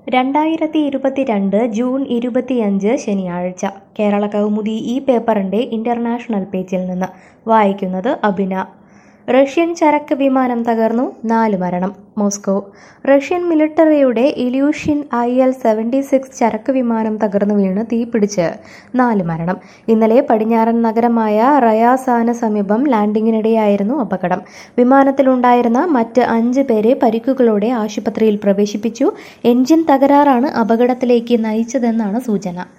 രണ്ടായിരത്തി ഇരുപത്തിരണ്ട് ജൂൺ ഇരുപത്തിയഞ്ച് ശനിയാഴ്ച കേരള കൗമുദി ഈ പേപ്പറിൻ്റെ ഇൻ്റർനാഷണൽ പേജിൽ നിന്ന് വായിക്കുന്നത് അഭിന റഷ്യൻ ചരക്ക് വിമാനം തകർന്നു നാല് മരണം മോസ്കോ റഷ്യൻ മിലിട്ടറിയുടെ Ilyushin I L seventy six ചരക്ക് വിമാനം തകർന്നു വീണ് തീപിടിച്ച് നാല് മരണം ഇന്നലെ പടിഞ്ഞാറൻ നഗരമായ റയാസാന് സമീപം ലാൻഡിങ്ങിനിടെയായിരുന്നു അപകടം വിമാനത്തിലുണ്ടായിരുന്ന മറ്റ് അഞ്ച് പേരെ പരിക്കുകളോടെ ആശുപത്രിയിൽ പ്രവേശിപ്പിച്ചു എഞ്ചിൻ തകരാറാണ് അപകടത്തിലേക്ക് നയിച്ചതെന്നാണ് സൂചന